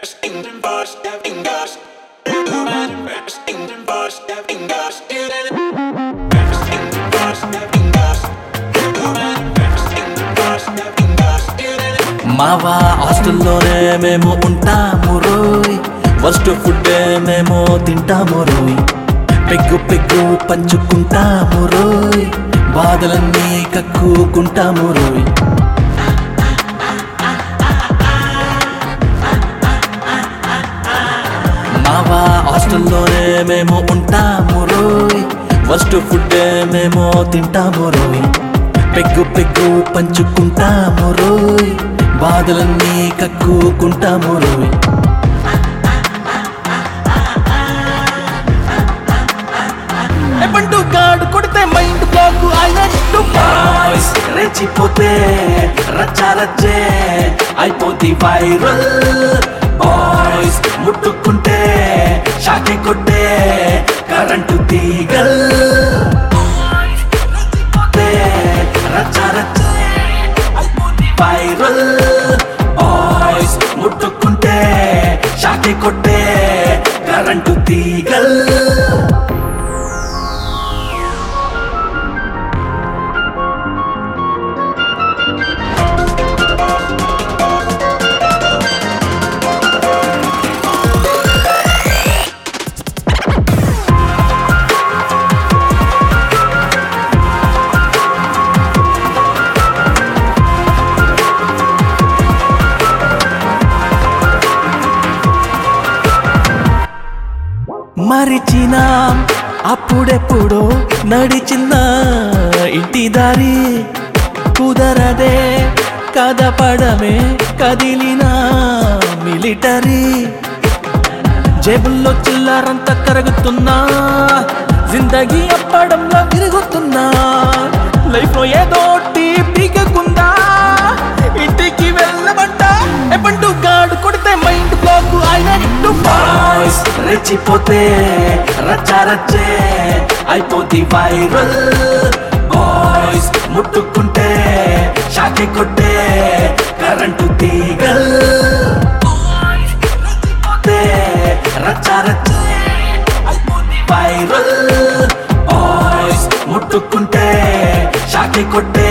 మావా హాస్టల్లోనే మేము ఉంటాము రోయ్ ఫస్ట్ ఫుడ్ మేము తింటాము రోయ్ పెగ్గు పెగ్గు పంచుకుంటాము రోయ్ బాధలన్నీ కక్కుకుంటాము రోయ్ మావా హాస్టల్లోనే మేము ఉంటాము రోయ్ ఫస్ట్ ఫుడ్ మేము తింటాము రోయ్ పెగ్గు పెగ్గు పంచుకుంటాము రోయ్ బాధలన్నీ కక్కుకుంటాము రోయ్ ఎప్పుడు గాడు కొడితే మైండ్ బ్లాక్ అయినట్టు బాయ్స్ రెచ్చిపోతే రచ్చా రచ్చే అయిపోతే వైరల్ బాయ్స్ ముట్టుకుంటే షాకే కొట్టే కరెంటు తీగల్ రెచ్చిపోతే రచ్చా రచ్చే అయిపోతే వైరల్ బాయ్స్ ముట్టుకుంటే షాకే కొట్టే కరెంటు తీగల్ మరిచిన అప్పుడెప్పుడో నడిచిన ఇంటి దారి కుదరదే కదపడమే కదిలిన మిలిటరీ జేబుల్లో చిల్లరంత కరుగుతున్నా జిందగీ అప్పడంలో విరుగుతున్నా లైఫ్ లో ఏదో పీకకుందా ఇంటికి వెళ్ళమంట ఎప్పుడు గాడు కొడితే మైండ్ బ్లాక్ అయినట్టు బాయ్స్ రెచ్చిపోతే రచ్చా రచ్చే అయిపోతే వైరల్ బాయ్స్ ముట్టుకుంటే షాకే కొట్టే కరెంటు తీగల్ రెచ్చిపోతే రచ్చా రచ్చే అయిపోతే వైరల్ బాయ్స్ ముట్టుకుంటే షాకే కొట్టే